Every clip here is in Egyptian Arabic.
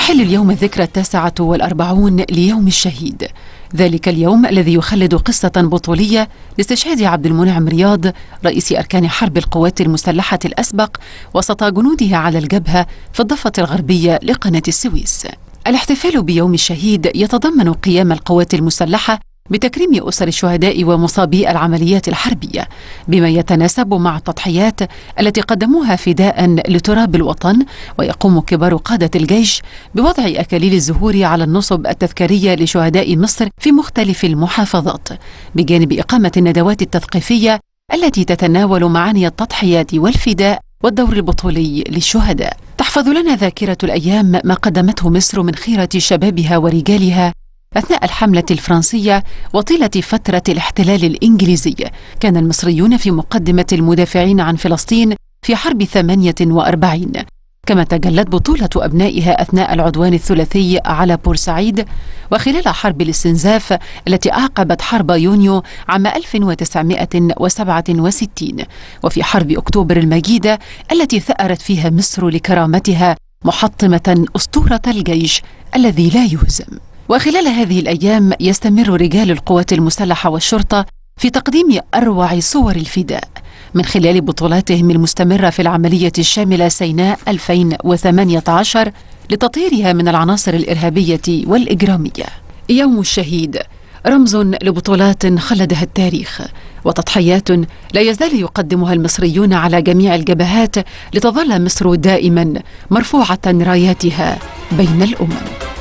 يحل اليوم الذكرى التاسعة والأربعون ليوم الشهيد ذلك اليوم الذي يخلد قصة بطولية لاستشهاد عبد المنعم رياض رئيس أركان حرب القوات المسلحة الأسبق وسط جنوده على الجبهة في الضفة الغربية لقناة السويس الاحتفال بيوم الشهيد يتضمن قيام القوات المسلحة بتكريم أسر الشهداء ومصابي العمليات الحربية بما يتناسب مع التضحيات التي قدموها فداء لتراب الوطن ويقوم كبار قادة الجيش بوضع أكاليل الزهور على النصب التذكارية لشهداء مصر في مختلف المحافظات بجانب إقامة الندوات التثقيفية التي تتناول معاني التضحيات والفداء والدور البطولي للشهداء تحفظ لنا ذاكرة الأيام ما قدمته مصر من خيرة شبابها ورجالها أثناء الحملة الفرنسية وطيلة فترة الاحتلال الإنجليزي كان المصريون في مقدمة المدافعين عن فلسطين في حرب 48 كما تجلت بطولة أبنائها أثناء العدوان الثلاثي على بورسعيد وخلال حرب الاستنزاف التي أعقبت حرب يونيو عام 1967 وفي حرب أكتوبر المجيدة التي ثأرت فيها مصر لكرامتها محطمة أسطورة الجيش الذي لا يهزم وخلال هذه الايام يستمر رجال القوات المسلحه والشرطه في تقديم اروع صور الفداء من خلال بطولاتهم المستمره في العمليه الشامله سيناء 2018 لتطهيرها من العناصر الارهابيه والاجراميه. يوم الشهيد رمز لبطولات خلدها التاريخ وتضحيات لا يزال يقدمها المصريون على جميع الجبهات لتظل مصر دائما مرفوعه راياتها بين الامم.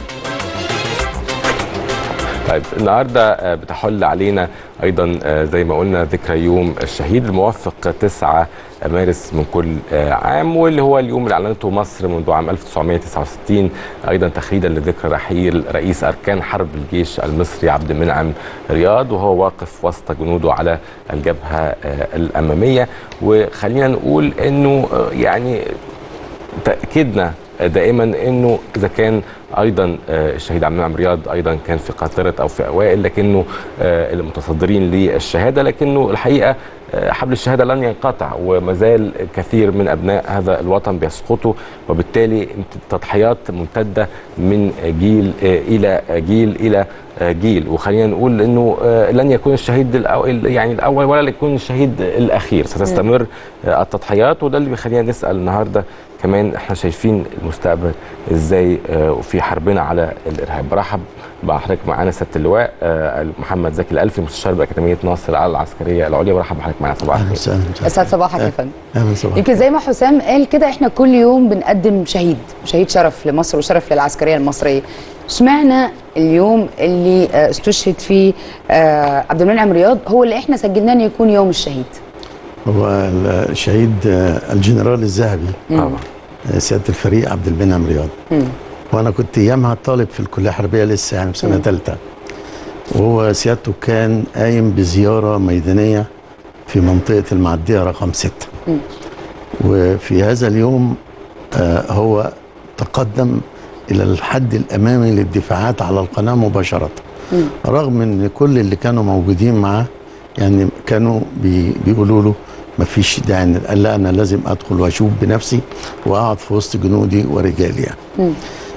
طيب النهارده بتحل علينا ايضا زي ما قلنا ذكرى يوم الشهيد الموافق 9 مارس من كل عام واللي هو اليوم اللي اعلنته مصر منذ عام 1969 ايضا تخليدا لذكرى رحيل رئيس اركان حرب الجيش المصري عبد المنعم رياض وهو واقف وسط جنوده على الجبهه الاماميه وخلينا نقول انه يعني تاكيدنا دائما انه اذا كان ايضا الشهيد عبد المنعم رياض ايضا كان في قاطره او في اوائل لكنه المتصدرين للشهاده لكنه الحقيقه حبل الشهاده لن ينقطع وما زال كثير من ابناء هذا الوطن بيسقطوا وبالتالي تضحيات ممتده من جيل الى جيل الى جيل وخلينا نقول انه لن يكون الشهيد الأول يعني الاول ولا يكون الشهيد الاخير ستستمر التضحيات وده اللي بيخلينا نسال النهارده كمان احنا شايفين المستقبل ازاي في حربنا على الارهاب برحب بحضرتك معانا سياده اللواء محمد زكي الالفي مستشار باكاديميه ناصر على العسكريه العليا برحب بحضرتك معانا صباح الخير اسعد صباحك يا فندم اهلا صباح يمكن زي ما حسام قال كده احنا كل يوم بنقدم شهيد شهيد شرف لمصر وشرف للعسكريه المصريه اشمعنى اليوم اللي استشهد فيه عبد المنعم رياض هو اللي احنا سجلناه انه يكون يوم الشهيد هو الشهيد الجنرال الذهبي طبعا سياده الفريق عبد المنعم رياض مم. وانا كنت ايامها طالب في الكليه الحربيه لسه يعني في سنه ثالثه وهو سيادته كان قايم بزياره ميدانيه في منطقه المعديه رقم ستة مم. وفي هذا اليوم آه هو تقدم الى الحد الامامي للدفاعات على القناه مباشره مم. رغم ان كل اللي كانوا موجودين معاه يعني كانوا بي بيقولوا له ما فيش داعي قال لا انا لازم ادخل واشوف بنفسي واقعد في وسط جنودي ورجالي يعني مم.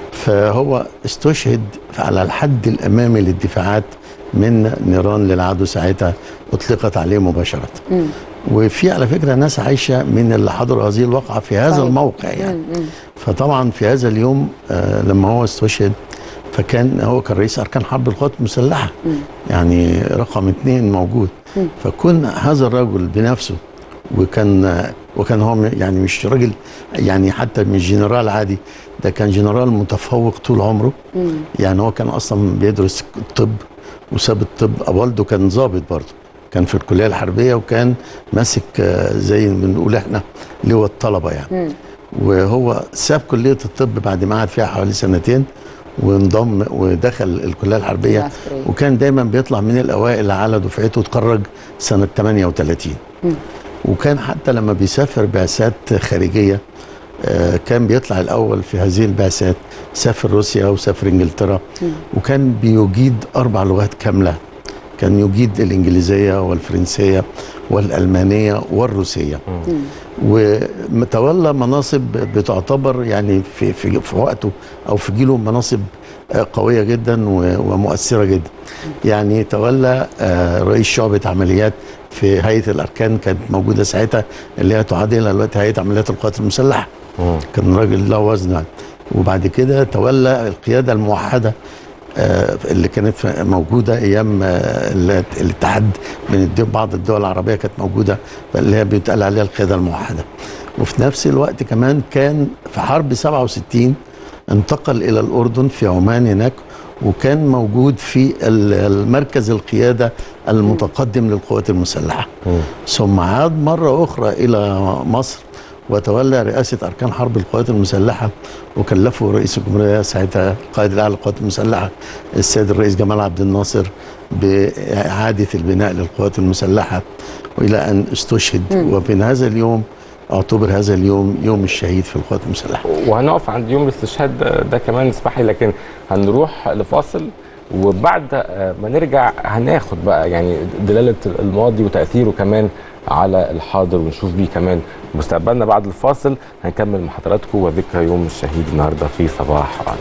فهو استشهد على الحد الامامي للدفاعات من نيران للعدو ساعتها اطلقت عليه مباشره مم. وفي على فكره ناس عايشه من اللي حضروا هذه الواقعه في هذا صحيح. الموقع يعني مم. مم. فطبعا في هذا اليوم آه لما هو استشهد فكان هو كان رئيس اركان حرب القوات المسلحه مم. يعني رقم اثنين موجود مم. فكون هذا الرجل بنفسه وكان وكان هو يعني مش راجل يعني حتى مش جنرال عادي ده كان جنرال متفوق طول عمره مم. يعني هو كان اصلا بيدرس الطب وساب الطب والده كان ضابط برضه كان في الكليه الحربيه وكان ماسك آه، زي ما بنقول احنا لواء الطلبه يعني مم. وهو ساب كليه الطب بعد ما قعد فيها حوالي سنتين وانضم ودخل الكليه الحربيه العسكرية. وكان دايما بيطلع من الاوائل على دفعته وتخرج سنه 38 مم. وكان حتى لما بيسافر بعثات خارجيه آه، كان بيطلع الاول في هذه البعثات سافر روسيا وسافر انجلترا مم. وكان بيجيد اربع لغات كامله كان يجيد الانجليزيه والفرنسيه والالمانيه والروسيه وتولى مناصب بتعتبر يعني في في في وقته او في جيله مناصب آه، قويه جدا و- ومؤثره جدا يعني تولى آه، رئيس شعبه عمليات في هيئه الاركان كانت موجوده ساعتها اللي هي تعادل دلوقتي هيئه عمليات القوات المسلحه مم. كان راجل له وزن يعني. وبعد كده تولى القياده الموحده آه، اللي كانت في- موجوده ايام آه، ال- الاتحاد من الدول بعض الدول العربيه كانت موجوده اللي هي بيتقال عليها القياده الموحده وفي نفس الوقت كمان كان في حرب 67 انتقل الى الاردن في عمان هناك وكان موجود في ال- المركز القياده المتقدم للقوات المسلحه مم. ثم عاد مرة أخرى إلى مصر وتولى رئاسة أركان حرب القوات المسلحة وكلفه رئيس الجمهورية ساعتها القائد الأعلى للقوات المسلحة السيد الرئيس جمال عبد الناصر بإعادة البناء للقوات المسلحة وإلى أن استشهد وفي هذا اليوم اعتبر هذا اليوم يوم الشهيد في القوات المسلحة وهنقف عند يوم الاستشهاد ده, ده كمان اسمح لي لكن هنروح لفاصل وبعد آه، ما نرجع هناخد بقى يعني دلاله الماضي وتاثيره كمان على الحاضر ونشوف بيه كمان مستقبلنا بعد الفاصل هنكمل مع حضراتكم وذكرى يوم الشهيد النهارده في صباح رعد.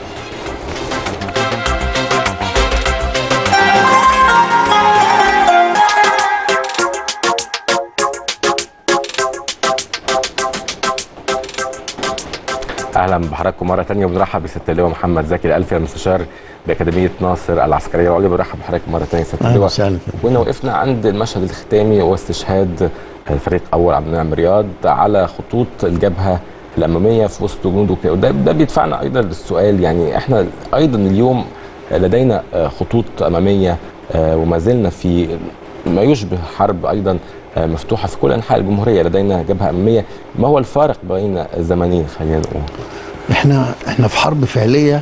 اهلا بحضراتكم مره ثانيه وبنرحب بست اللواء محمد زكي الالفي المستشار باكاديميه ناصر العسكريه العليا بنرحب بحضرتك مره ثانيه ست أهلا اللواء وسهلا كنا وقفنا عند المشهد الختامي واستشهاد الفريق اول عبد المنعم رياض على خطوط الجبهه الاماميه في وسط جنوده وكده وده ده بيدفعنا ايضا للسؤال يعني احنا ايضا اليوم لدينا خطوط اماميه وما زلنا في ما يشبه حرب ايضا مفتوحه في كل انحاء الجمهوريه لدينا جبهه اماميه ما هو الفارق بين الزمنين خلينا نقول احنا احنا في حرب فعليه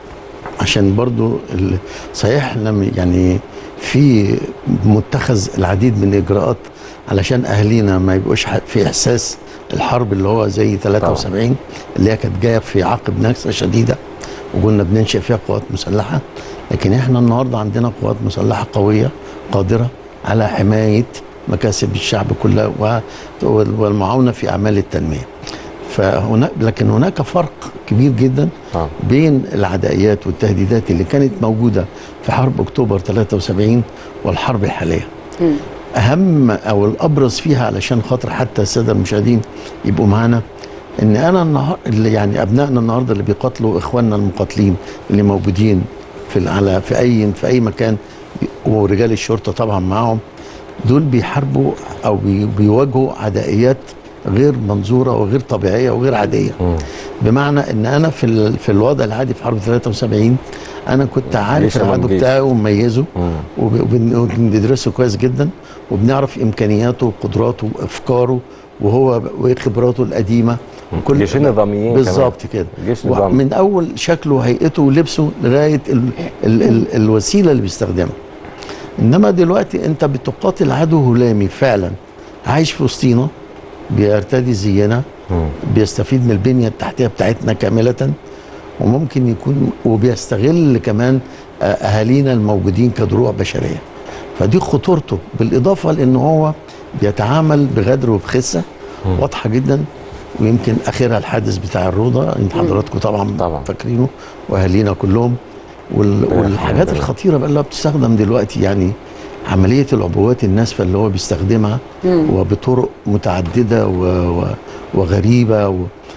عشان برضو ال- صحيح احنا م- يعني في متخذ العديد من الاجراءات علشان اهالينا ما يبقوش ح- في احساس الحرب اللي هو زي 73 اللي هي كانت جايه في عقب نكسه شديده وكنا بننشئ فيها قوات مسلحه لكن احنا النهارده عندنا قوات مسلحه قويه قادره على حمايه مكاسب الشعب كلها و- وال- والمعاونه في اعمال التنميه. فهناك لكن هناك فرق كبير جدا آه. بين العدائيات والتهديدات اللي كانت موجوده في حرب اكتوبر 73 والحرب الحاليه. اهم او الابرز فيها علشان خاطر حتى الساده المشاهدين يبقوا معانا ان انا النهار اللي يعني ابنائنا النهارده اللي بيقاتلوا اخواننا المقاتلين اللي موجودين في ال- على في اي في اي مكان ورجال الشرطه طبعا معاهم دول بيحاربوا او بي بيواجهوا عدائيات غير منظوره وغير طبيعيه وغير عاديه بمعنى ان انا في ال- في الوضع العادي في حرب 73 انا كنت جيش عارف أمام العدو جيش. بتاعي ومميزه مم. وب- وبن- وبندرسه كويس جدا وبنعرف امكانياته وقدراته وافكاره وهو وايه خبراته القديمه وكل جيشين نظاميين كمان. بالظبط كده جيش نظامي. من اول شكله وهيئته ولبسه لغايه ال ال ال الوسيله اللي بيستخدمها انما دلوقتي انت بتقاتل عدو هلامي فعلا عايش في وسطينا بيرتدي زينا مم. بيستفيد من البنيه التحتيه بتاعتنا كامله وممكن يكون وبيستغل كمان آه، اهالينا الموجودين كدروع بشريه فدي خطورته بالاضافه لان هو بيتعامل بغدر وبخسه واضحه جدا ويمكن اخرها الحادث بتاع الروضه انت حضراتكم طبعا, طبعا. فاكرينه واهالينا كلهم وال والحاجات الخطيره بقى اللي بتستخدم دلوقتي يعني عمليه العبوات الناسفه اللي هو بيستخدمها وبطرق متعدده و و وغريبه و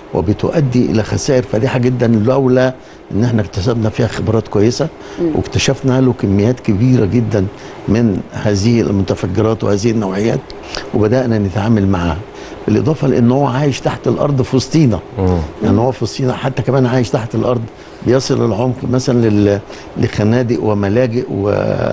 وبتؤدي الى خسائر فادحه جدا لولا ان احنا اكتسبنا فيها خبرات كويسه واكتشفنا له كميات كبيره جدا من هذه المتفجرات وهذه النوعيات وبدانا نتعامل معها بالاضافه لان هو عايش تحت الارض في وسطينا مم. يعني هو في وسطينا حتى كمان عايش تحت الارض بيصل العمق مثلا لل- لخنادق وملاجئ و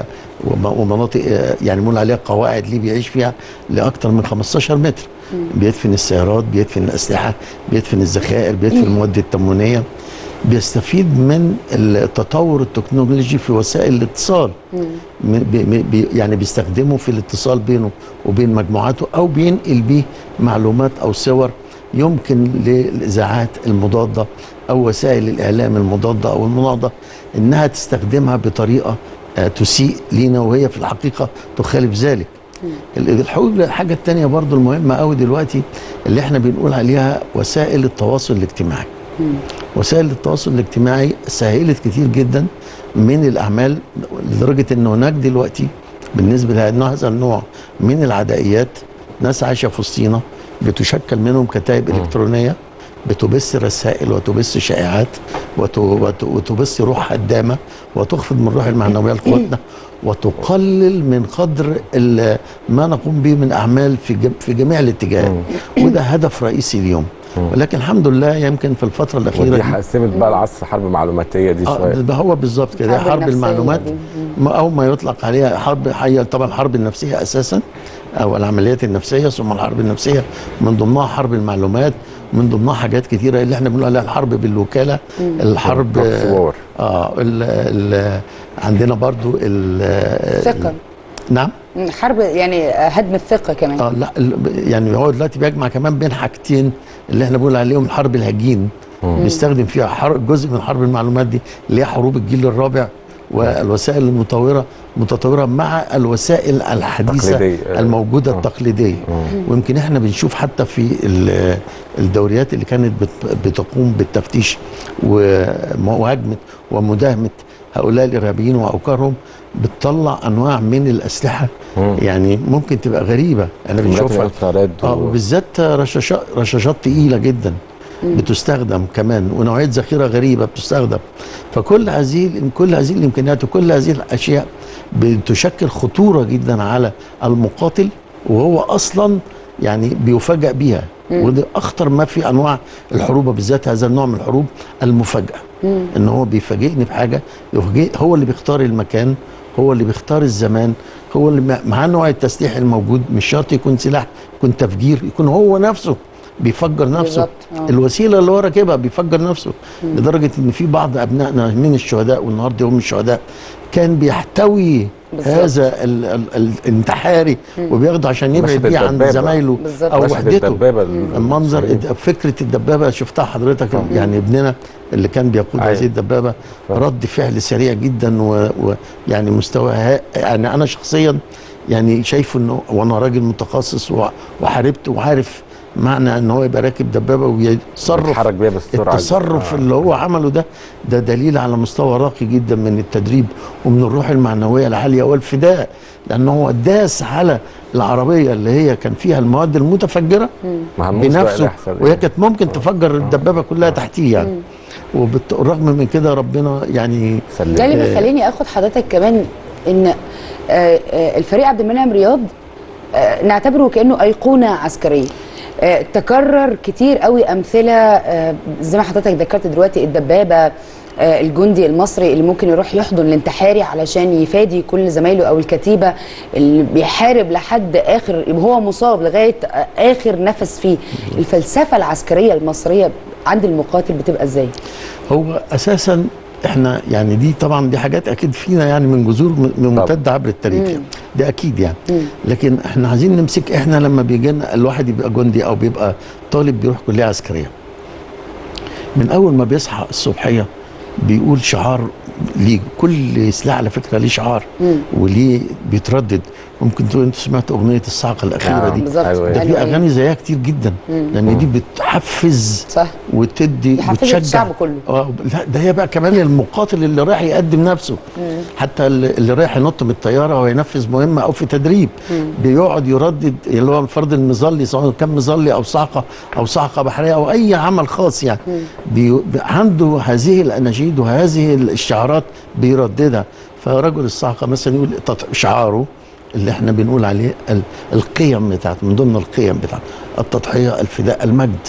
وم- ومناطق آه، يعني بنقول عليها قواعد ليه بيعيش فيها لاكثر من 15 متر بيدفن السيارات بيدفن الاسلحه بيدفن الذخائر بيدفن المواد التموينيه بيستفيد من التطور التكنولوجي في وسائل الاتصال م- بي بي يعني بيستخدمه في الاتصال بينه وبين مجموعاته او بينقل بيه معلومات او صور يمكن للاذاعات المضاده او وسائل الاعلام المضاده او المناضه انها تستخدمها بطريقه آه، تسيء لينا وهي في الحقيقه تخالف ذلك ال- الحقوق الحاجه الثانيه برضو المهمه قوي دلوقتي اللي احنا بنقول عليها وسائل التواصل الاجتماعي وسائل التواصل الاجتماعي سهلت كتير جدا من الاعمال لدرجه ان هناك دلوقتي بالنسبه لهذا النوع من العدائيات ناس عايشه في وسطينا بتشكل منهم كتائب الكترونيه بتبث رسائل وتبث شائعات وت- وت- وتبث روح هدامه وتخفض من روح المعنويه لقواتنا وتقلل من قدر ال- ما نقوم به من اعمال في جم- في جميع الاتجاهات وده هدف رئيسي اليوم ولكن الحمد لله يمكن في الفتره الاخيره ودي دي حسمت بقى العصر حرب معلوماتيه دي اه شويه ده هو بالظبط كده الحرب حرب النفسية المعلومات دي. ما- او ما يطلق عليها حرب هي طبعا الحرب النفسيه اساسا او العمليات النفسيه ثم الحرب النفسيه من ضمنها حرب المعلومات من ضمنها حاجات كتيره اللي احنا بنقول عليها الحرب بالوكاله الحرب Proxy war. اه ال ال عندنا برضو ال ثقه نعم مم، حرب يعني هدم الثقه كمان اه لا ال- يعني هو دلوقتي بيجمع كمان بين حاجتين اللي احنا بنقول عليهم الحرب الهجين بيستخدم فيها حرب جزء من حرب المعلومات دي اللي هي حروب الجيل الرابع والوسائل المطوره متطوره مع الوسائل الحديثه تقليدية. الموجوده آه. التقليديه ويمكن احنا بنشوف حتى في ال- الدوريات اللي كانت بت- بتقوم بالتفتيش ومهاجمه ومداهمه هؤلاء الارهابيين واوكارهم بتطلع انواع من الاسلحه مم. يعني ممكن تبقى غريبه انا كاميرات بنشوفها الانفراريد اه و- وبالذات رشاشات رشاشات تقيله جدا بتستخدم كمان ونوعيه ذخيره غريبه بتستخدم فكل هذه كل هذه الامكانيات وكل هذه الاشياء بتشكل خطوره جدا على المقاتل وهو اصلا يعني بيفاجئ بيها وده اخطر ما في انواع الحروب وبالذات هذا النوع من الحروب المفاجاه ان هو بيفاجئني بحاجه يفاجئ هو اللي بيختار المكان هو اللي بيختار الزمان هو اللي مع- مع نوع التسليح الموجود مش شرط يكون سلاح يكون تفجير يكون هو نفسه بيفجر نفسه بالظبط، آه. الوسيله اللي هو راكبها بيفجر نفسه لدرجه ان في بعض ابنائنا من الشهداء والنهارده هم الشهداء كان بيحتوي بالظبط. هذا ال- ال- الانتحاري وبياخده عشان يبعد مشهد بيه عن الدبابة. زمايله بالظبط. او مشهد وحدته الدبابة المنظر المصرية. الد- فكره الدبابه شفتها حضرتك يعني ابننا اللي كان بيقود أيوة. هذه الدبابه فاهم. رد فعل سريع جدا و- ويعني مستوى ها- يعني انا شخصيا يعني شايفه انه وانا راجل متخصص وع- وحاربت وعارف معنى ان هو يبقى راكب دبابه ويتصرف بيتحرك بيها بالسرعه دي. التصرف آه. اللي هو عمله ده ده دليل على مستوى راقي جدا من التدريب ومن الروح المعنويه العاليه والفداء لان هو داس على العربيه اللي هي كان فيها المواد المتفجره ما هموش بقى اللي بنفسه يحصل وهي إيه. كانت ممكن تفجر الدبابه كلها تحتيه يعني وبالرغم من كده ربنا يعني سلم. ده اللي بيخليني اخد حضرتك كمان ان آه، آه، الفريق عبد المنعم رياض آه، نعتبره كانه ايقونه عسكريه آه، تكرر كتير قوي امثله آه، زي ما حضرتك ذكرت دلوقتي الدبابه آه، الجندي المصري اللي ممكن يروح يحضن الانتحاري علشان يفادي كل زمايله او الكتيبه اللي بيحارب لحد اخر يبقى هو مصاب لغايه آه، اخر نفس فيه الفلسفه العسكريه المصريه عند المقاتل بتبقى ازاي؟ هو اساسا احنا يعني دي طبعا دي حاجات اكيد فينا يعني من جذور م- ممتده عبر التاريخ يعني. ده اكيد يعني لكن احنا عايزين نمسك احنا لما بيجي لنا الواحد يبقى جندي او بيبقى طالب بيروح كليه عسكريه من اول ما بيصحى الصبحيه بيقول شعار ليه كل سلاح على فكره ليه شعار وليه بيتردد ممكن تقول انت سمعت اغنيه الصاعقه الاخيره آه. دي بالظبط. أيوة. ده قالوا في إيه؟ اغاني زيها كتير جدا لان دي بتحفز صح وتدي بيحفزك وتشجع الشعب كله. اه لا ده هي بقى كمان المقاتل اللي رايح يقدم نفسه حتى اللي اللي رايح ينط من الطياره وينفذ مهمه او في تدريب بيقعد يردد اللي هو الفرد المظلي سواء كان مظلي او صعقه او صعقه بحريه او اي عمل خاص يعني بي عنده هذه الاناشيد وهذه الشعارات بيرددها فرجل الصعقه مثلا يقول تط- شعاره اللي احنا بنقول عليه ال- القيم بتاعته من ضمن القيم بتاعته التضحيه الفداء المجد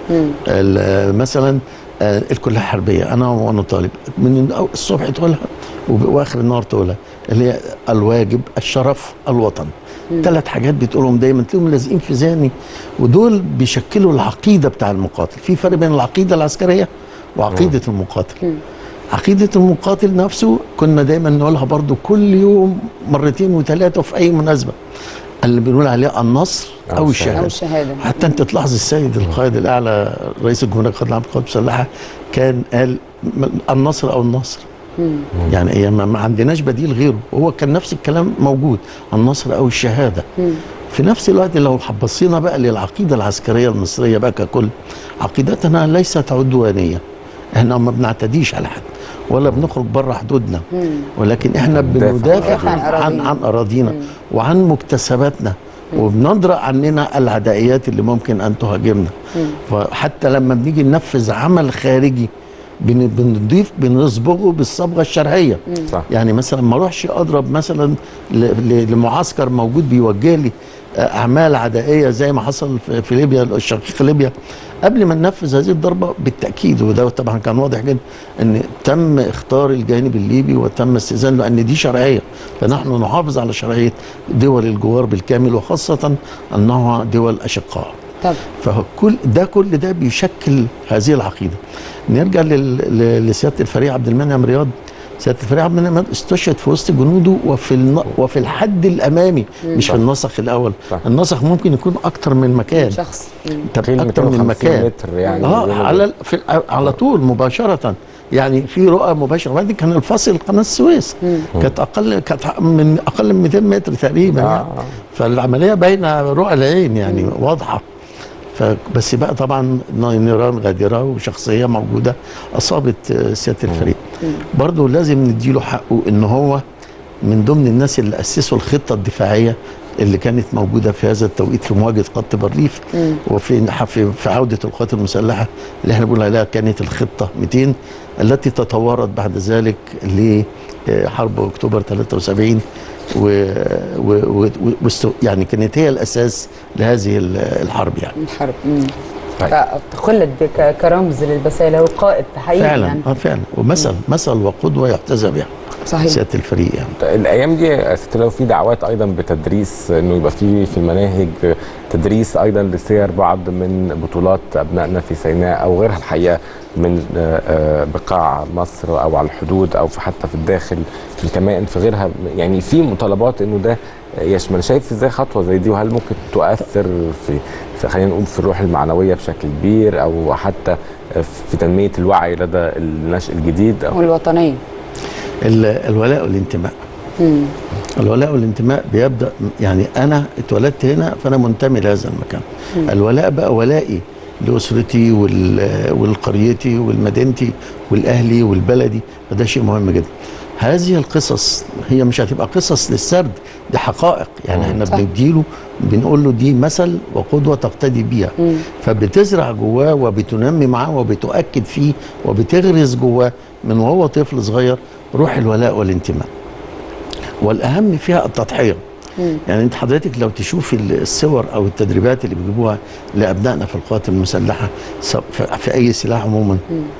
ال- مثلا آه، الكليه الحربيه انا وانا طالب من الأو- الصبح تقولها وب- واخر النهار تقولها اللي هي الواجب الشرف الوطن ثلاث حاجات بتقولهم دايما تلاقيهم لازقين في ذهني ودول بيشكلوا العقيده بتاع المقاتل في فرق بين العقيده العسكريه وعقيده المقاتل عقيدة المقاتل نفسه كنا دايما نقولها برضو كل يوم مرتين وثلاثة في أي مناسبة اللي بنقول عليه النصر أو أو الشهادة. او الشهادة الشهاده حتى انت تلاحظ السيد القائد الاعلى رئيس الجمهوريه القائد العام للقوات المسلحه كان قال م- النصر او النصر يعني هي ما ما عندناش بديل غيره هو كان نفس الكلام موجود النصر او الشهاده في نفس الوقت لو بصينا بقى للعقيده العسكريه المصريه بقى ككل عقيدتنا ليست عدوانيه احنا ما بنعتديش على حد ولا بنخرج بره حدودنا ولكن احنا بندافع بندافع عن عن أراضينا. عن اراضينا وعن مكتسباتنا وبنضرأ عننا العدائيات اللي ممكن ان تهاجمنا فحتى لما بنيجي ننفذ عمل خارجي بن- بنضيف بنصبغه بالصبغه الشرعيه صح. يعني مثلا ما اروحش اضرب مثلا ل- ل- لمعسكر موجود بيوجه لي آه، اعمال عدائيه زي ما حصل في- في ليبيا الشقيق ليبيا قبل ما ننفذ هذه الضربه بالتاكيد وده طبعا كان واضح جدا ان تم اختار الجانب الليبي وتم استئذان لان دي شرعيه فنحن نحافظ على شرعيه دول الجوار بالكامل وخاصه انها دول اشقاء طب فكل ده كل ده بيشكل هذه العقيده نرجع لل- ل- لسياده الفريق عبد المنعم رياض سياده الفريق عبد المنعم رياض استشهد في وسط جنوده وفي الن... وفي الحد الامامي مش في النسق الاول صح. النسق ممكن يكون اكتر من مكان شخص مم. طب قيل اكتر من 250 مكان متر يعني اه بينه على ال- في ال- على طول مباشره يعني في رؤى مباشره وبعدين كان الفاصل قناه السويس كانت اقل كانت من اقل من 200 متر تقريبا آه. يعني. فالعمليه باينه رؤى العين يعني واضحه فبس بقى طبعا نيران غادره وشخصيه موجوده اصابت آه، سياده الفريق برضه لازم نديله حقه ان هو من ضمن الناس اللي اسسوا الخطه الدفاعيه اللي كانت موجوده في هذا التوقيت في مواجهه خط بارليف وفي في, في عوده القوات المسلحه اللي احنا بنقول عليها كانت الخطه 200 التي تطورت بعد ذلك لحرب اكتوبر 73 و, و, و, و يعني كانت هي الاساس لهذه ال- الحرب يعني الحرب مم. طيب. فخلد بك كرمز للبسالة وقائد حقيقي فعلا يعني. اه فعلا ومثل مثل وقدوه يحتذى بها صحيح سياده الفريق يعني الايام دي يا ست لو في دعوات ايضا بتدريس انه يبقى في في المناهج تدريس ايضا لسير بعض من بطولات ابنائنا في سيناء او غيرها الحقيقه من آه، آه، بقاع مصر او على الحدود او في حتى في الداخل في الكمائن في غيرها يعني في مطالبات انه ده يشمل شايف ازاي خطوه زي دي وهل ممكن تؤثر في, في خلينا نقول في الروح المعنويه بشكل كبير او حتى في تنميه الوعي لدى النشء الجديد أو والوطنية ال- الولاء والانتماء مم. الولاء والانتماء بيبدا يعني انا اتولدت هنا فانا منتمي لهذا المكان الولاء بقى ولائي لاسرتي وال- والقريتي والمدينتي والاهلي والبلدي فده شيء مهم جدا هذه القصص هي مش هتبقى قصص للسرد دي حقائق يعني احنا صح. بنديله بنقول له دي مثل وقدوه تقتدي بيها فبتزرع جواه وبتنمي معاه وبتؤكد فيه وبتغرس جواه من وهو طفل صغير روح الولاء والانتماء والاهم فيها التضحيه يعني انت حضرتك لو تشوف الصور او التدريبات اللي بيجيبوها لابنائنا في القوات المسلحه سواء في- في اي سلاح عموما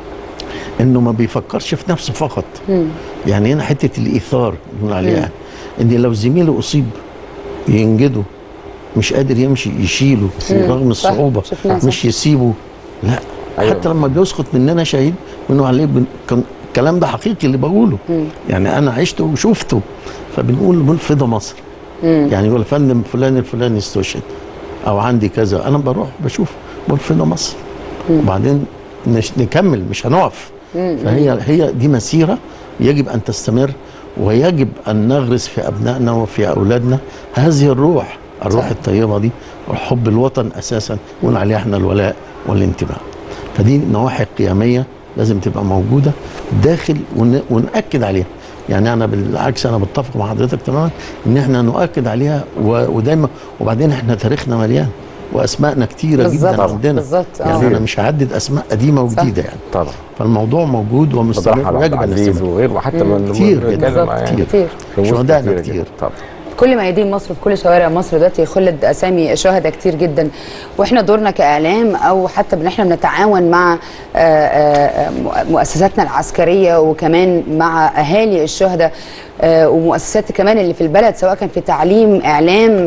انه ما بيفكرش في نفسه فقط يعني هنا حته الايثار بنقول عليها ان لو زميله اصيب ينجده مش قادر يمشي يشيله رغم صح. الصعوبه شفناها صح. مش يسيبه لا أيوة. أيوة. حتى لما بيسقط مننا شهيد بنقول عليه بن... كان الكلام ده حقيقي اللي بقوله يعني انا عشته وشفته فبنقول بنقول فدا مصر يعني يقول يا فندم فلان الفلاني استشهد او عندي كذا انا بروح بشوف بقول فدا مصر وبعدين نش... نكمل مش هنقف فهي هي دي مسيره يجب ان تستمر ويجب ان نغرس في ابنائنا وفي اولادنا هذه الروح الروح صح. الطيبه دي وحب الوطن اساسا نقول عليها احنا الولاء والانتماء فدي نواحي قيميه لازم تبقى موجوده داخل ون... ونأكد عليها يعني انا بالعكس انا متفق مع حضرتك تماما ان احنا نؤكد عليها و... ودايما وبعدين احنا تاريخنا مليان واسمائنا كتيره بالظبط، جدا عندنا بالظبط، آه. يعني انا مش هعدد اسماء قديمه وجديده يعني طبعا فالموضوع موجود مدرحة ومستمر عبد ويجب ان العزيز نستمر وغيره وحتى من كتير من- جدا. نتكلم بالظبط، يعني كتير. رموز شهدائنا كتيرة كتير. جدا. طبعا في كل ميادين مصر في كل شوارع مصر دلوقتي خلد اسامي شهداء كتير جدا واحنا دورنا كاعلام او حتى ان احنا بنتعاون مع آه، آه، مؤسساتنا العسكريه وكمان مع اهالي الشهداء آه، ومؤسسات كمان اللي في البلد سواء كان في تعليم اعلام آه،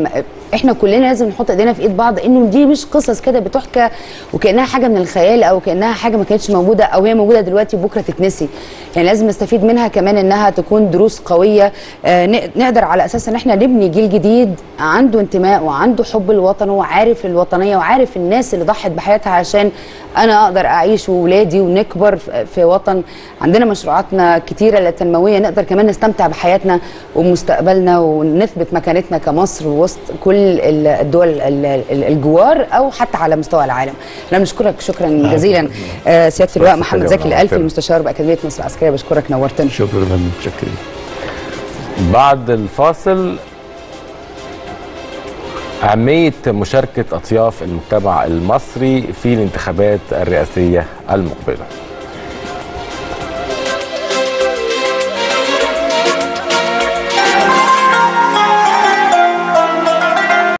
احنا كلنا لازم نحط ايدينا في ايد بعض انه دي مش قصص كده بتحكى وكانها حاجه من الخيال او كانها حاجه ما كانتش موجوده او هي موجوده دلوقتي وبكره تتنسي يعني لازم نستفيد منها كمان انها تكون دروس قويه آه ن- نقدر على اساس ان احنا نبني جيل جديد عنده انتماء وعنده حب الوطن وعارف الوطنيه وعارف الناس اللي ضحت بحياتها عشان انا اقدر اعيش وولادي ونكبر في- في وطن عندنا مشروعاتنا كتيره التنمويه نقدر كمان نستمتع بحياتنا ومستقبلنا ونثبت مكانتنا كمصر وسط كل ال- الدول ال- ال- الجوار او حتى على مستوى العالم. انا بشكرك شكرا جزيلا آه، سياده اللواء شكراً محمد يا زكي رب. الالفي المستشار باكاديميه مصر العسكريه بشكرك نورتنا. شكرا متشكرين بعد الفاصل أهمية مشاركة أطياف المجتمع المصري في الانتخابات الرئاسية المقبلة